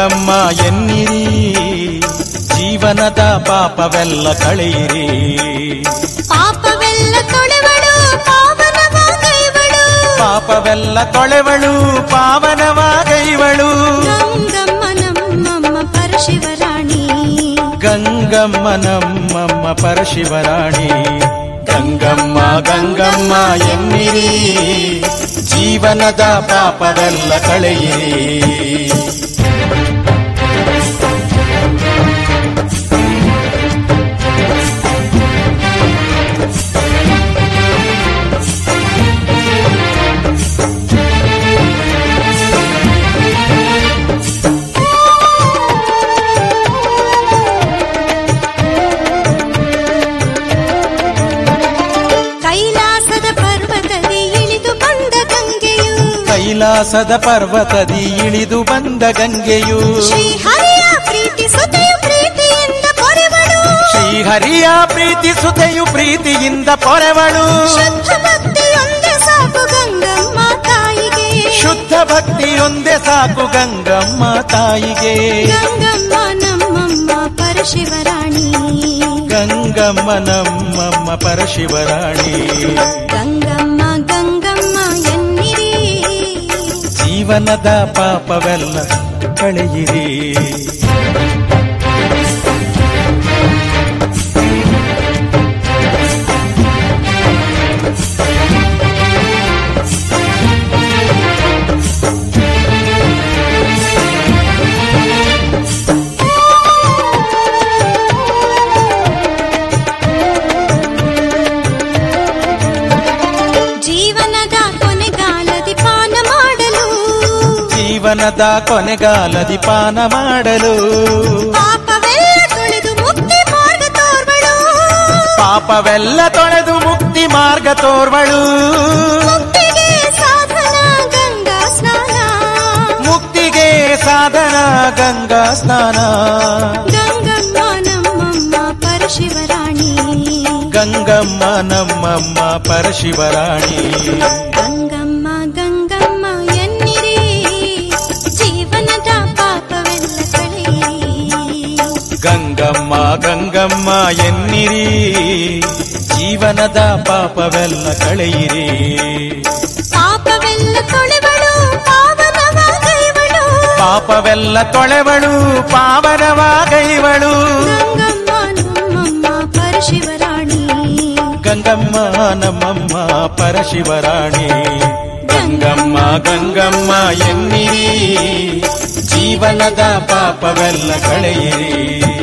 ಗಂಗಮ್ಮ ಎನ್ನಿರಿ ಜೀವನದ ಪಾಪವೆಲ್ಲ ಕಳೆಯಿರಿ ಪಾಪವೆಲ್ಲ ತೊಳೆವಳು ಪಾವನವಾಗೈವಳು ಪಾಪವೆಲ್ಲ ತೊಳೆವಳು ಪಾವನವಾಗೈವಳು ಗಂಗಮ್ಮ ನಮ್ಮಮ್ಮ ಪರಶಿವರಾಣಿ ಗಂಗಮ್ಮ ನಮ್ಮಮ್ಮ ಪರಶಿವರಾಣಿ ಗಂಗಮ್ಮ ಗಂಗಮ್ಮ ಎನ್ನಿರಿ ಜೀವನದ ಪಾಪವೆಲ್ಲ ಕಳೆಯಿರಿ ಕೈಲಾಸದ ಪರ್ವತದಿ ಇಳಿದು ಬಂದ ಗಂಗೆಯು ಕೈಲಾಸದ ಪರ್ವತದಿ ಇಳಿದು ಬಂದ ಗಂಗೆಯು ಶ್ರೀಹರಿಯ ಪ್ರೀತಿ ಸುತೆಯು ಪ್ರೀತಿಯಿಂದ ಕೊರೆವಳು ಶ್ರೀಹರಿಯ ಪ್ರೀತಿ ಸುತೆಯು ಪ್ರೀತಿಯಿಂದ ಪೊರೆವಳು ಶುದ್ಧ ಭಕ್ತಿಯೊಂದೇ ಸಾಕು ಗಂಗಮ್ಮ ತಾಯಿಗೆ ಶುದ್ಧ ಭಕ್ತಿಯೊಂದೇ ಸಾಕು ಗಂಗಮ್ಮ ತಾಯಿಗೆ ಗಂಗಮ್ಮ ನಮ್ಮಮ್ಮ ಪರಶಿವರಾಣಿ ಗಂಗಮ್ಮ ನಮ್ಮಮ್ಮ ಪರಶಿವರಾಣಿ ಗಂಗಮ್ಮ ಗಂಗಮ್ಮ ಎನ್ನಿರಿ ಜೀವನದ ಪಾಪವೆಲ್ಲ ಕಳೆಯಿರಿ ಜೀವನದ ಕೊನೆಗಾಲದಿ ಪಾನ ಮಾಡಲು ಜೀವನದ ಕೊನೆಗಾಲದಿ ಪಾನ ಮಾಡಲು ಪಾಪವೆಲ್ಲ ತೊಳೆದು ಮುಕ್ತಿ ಮಾರ್ಗ ತೋರ್ವಳು ಪಾಪವೆಲ್ಲ ತೊಳೆದು ಮುಕ್ತಿ ಮಾರ್ಗ ತೋರ್ವಳು ಮುಕ್ತಿಗೆ ಸಾಧನ ಗಂಗಾ ಸ್ನಾನ ಮುಕ್ತಿಗೆ ಸಾಧನ ಗಂಗಾ ಸ್ನಾನ ಗಂಗಮ್ಮ ನಮ್ಮಮ್ಮ ಪರಶಿವರಾಣಿ ಗಂಗಮ್ಮ ನಮ್ಮಮ್ಮ ಪರಶಿವರಾಣಿ ಗಂಗಮ್ಮ ಗಂಗಮ್ಮ ಎನ್ನಿರಿ ಜೀವನದ ಪಾಪವೆಲ್ಲ ಕಳೆಯಿರಿ ಗಂಗಮ್ಮ ಗಂಗಮ್ಮ ಎನ್ನಿರಿ ಜೀವನದ ಪಾಪವೆಲ್ಲ ಕಳೆಯಿರಿ ಪಾಪವೆಲ್ಲ ತೊಳೆವಳು ಪಾವನವಾಗೈವಳು ಪಾಪವೆಲ್ಲ ತೊಳೆವಳು ಪಾವನವಾಗೈವಳು ಗಂಗಮ್ಮ ನಮ್ಮಮ್ಮ ಪರಶಿವರಾಣಿ ಗಂಗಮ್ಮ ನಮ್ಮಮ್ಮ ಪರಶಿವರಾಣಿ ಗಂಗಮ್ಮ ಗಂಗಮ್ಮ ಎನ್ನಿರಿ ಜೀವನದ ಪಾಪವೆಲ್ಲ ಕಳೆಯಿರಿ